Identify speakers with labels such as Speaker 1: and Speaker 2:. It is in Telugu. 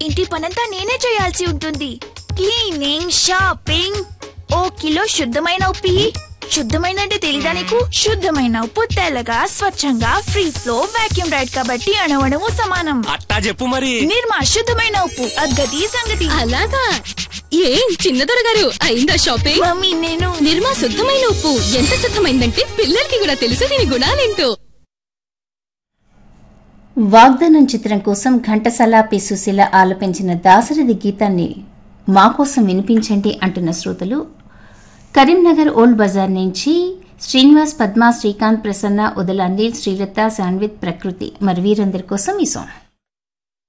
Speaker 1: ఇంటి పనంతా నేనే చేయాల్సి ఉంటుంది క్లీనింగ్ షాపింగ్ ఓ కిలో శుద్ధమైన ఉప్పు ఇయ్యి. శుద్ధమైన అంటే తెలీదా నీకు శుద్ధమైన ఉప్పు తెల్లగా స్వచ్ఛంగా ఫ్రీ ఫ్లో వాక్యూమ్ రైడ్ కాబట్టి అణవణము సమానం
Speaker 2: అట్టా చెప్పు మరి
Speaker 1: నిర్మా శుద్ధమైన ఉప్పు అగ్గది సంగతి
Speaker 3: అలాగా ఏం చిన్నదొర గారు అయిందా షాపింగ్
Speaker 1: మమ్మీ నేను
Speaker 3: నిర్మా శుద్ధమైన ఉప్పు ఎంత శుద్ధమైందంటే పిల్లలకి కూడా తెలుసు దీని గుణాలేంటో
Speaker 4: వాగ్దానం చిత్రం కోసం ఘంటసాల పి సుశీల ఆలపించిన దాసరథి గీతాన్ని మా కోసం వినిపించండి అంటున్న శ్రోతలు కరీంనగర్ ఓల్డ్ బజార్ నుంచి శ్రీనివాస్ పద్మ శ్రీకాంత్ ప్రసన్న ఉదలాండి శ్రీలత శాన్విత్ ప్రకృతి మరి వీరందరి కోసం ఈ సాంగ్